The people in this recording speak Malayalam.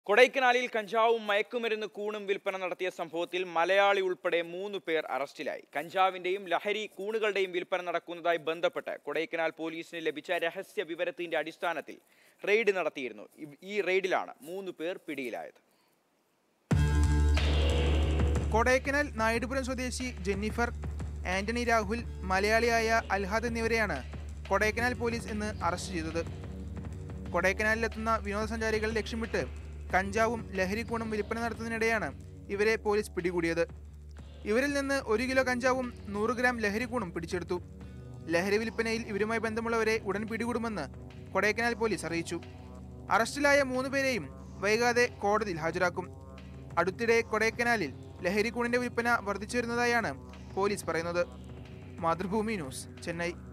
കൊടൈക്കനാലിൽ കഞ്ചാവും മയക്കുമരുന്ന് കൂണും വിൽപ്പന നടത്തിയ സംഭവത്തിൽ മലയാളി ഉൾപ്പെടെ മൂന്ന് പേർ അറസ്റ്റിലായി കഞ്ചാവിന്റെയും ലഹരി കൂണുകളുടെയും വിൽപ്പന നടക്കുന്നതായി ബന്ധപ്പെട്ട് കൊടൈക്കനാൽ പോലീസിന് ലഭിച്ച രഹസ്യ വിവരത്തിന്റെ അടിസ്ഥാനത്തിൽ റെയ്ഡ് നടത്തിയിരുന്നു ഇ- ഈ റെയ്ഡിലാണ് മൂന്ന് പേർ പിടിയിലായത് കൊടൈക്കനാൽ നായിഡുപുരം സ്വദേശി ജെന്നിഫർ ആന്റണി രാഹുൽ മലയാളിയായ അൽഹാദ് എന്നിവരെയാണ് കൊടൈക്കനാൽ പോലീസ് ഇന്ന് അറസ്റ്റ് ചെയ്തത് കൊടൈക്കനാലിലെത്തുന്ന വിനോദസഞ്ചാരികളെ ലക്ഷ്യമിട്ട് കഞ്ചാവും ലഹരിക്കൂണും വിൽപ്പന നടത്തുന്നതിനിടെയാണ് ഇവരെ പോലീസ് പിടികൂടിയത് ഇവരിൽ നിന്ന് ഒരു കിലോ കഞ്ചാവും നൂറ് ഗ്രാം ലഹരിക്കൂണും പിടിച്ചെടുത്തു ലഹരി വിൽപ്പനയിൽ ഇവരുമായി ബന്ധമുള്ളവരെ ഉടൻ പിടികൂടുമെന്ന് കൊടൈക്കനാൽ പോലീസ് അറിയിച്ചു അറസ്റ്റിലായ മൂന്ന് പേരെയും വൈകാതെ കോടതിയിൽ ഹാജരാക്കും അടുത്തിടെ കൊടൈക്കനാലിൽ ലഹരിക്കൂണിന്റെ വിൽപ്പന വർദ്ധിച്ചു വരുന്നതായാണ് പോലീസ് പറയുന്നത് മാതൃഭൂമി ന്യൂസ് ചെന്നൈ